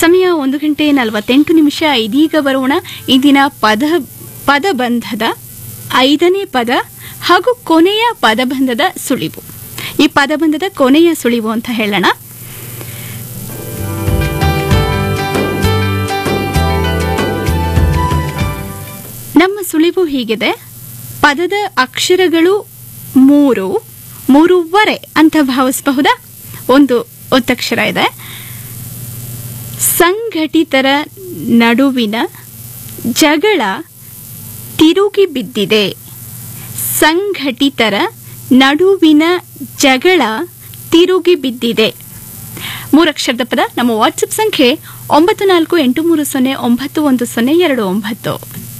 ಸಮಯ ಒಂದು ಗಂಟೆ ನಲವತ್ತೆಂಟು ನಿಮಿಷ ಇದೀಗ ಬರೋಣ ಇಂದಿನ ಪದ ಪದಬಂಧದ ಐದನೇ ಪದ ಹಾಗೂ ಕೊನೆಯ ಪದಬಂಧದ ಸುಳಿವು ಈ ಪದಬಂಧದ ಕೊನೆಯ ಸುಳಿವು ಅಂತ ಹೇಳೋಣ ನಮ್ಮ ಸುಳಿವು ಹೀಗಿದೆ ಪದದ ಅಕ್ಷರಗಳು ಮೂರು ಮೂರುವರೆ ಅಂತ ಭಾವಿಸಬಹುದಾ ಒಂದು ಒತ್ತಕ್ಷರ ಇದೆ ಸಂಘಟಿತರ ನಡುವಿನ ಜಗಳ ತಿರುಗಿ ಬಿದ್ದಿದೆ ಸಂಘಟಿತರ ನಡುವಿನ ಜಗಳ ತಿರುಗಿ ಬಿದ್ದಿದೆ ಮೂರಕ್ಷರದ ಪದ ನಮ್ಮ ವಾಟ್ಸಪ್ ಸಂಖ್ಯೆ ಒಂಬತ್ತು ನಾಲ್ಕು ಎಂಟು ಮೂರು ಸೊನ್ನೆ ಒಂಬತ್ತು ಒಂದು ಸೊನ್ನೆ ಎರಡು ಒಂಬತ್ತು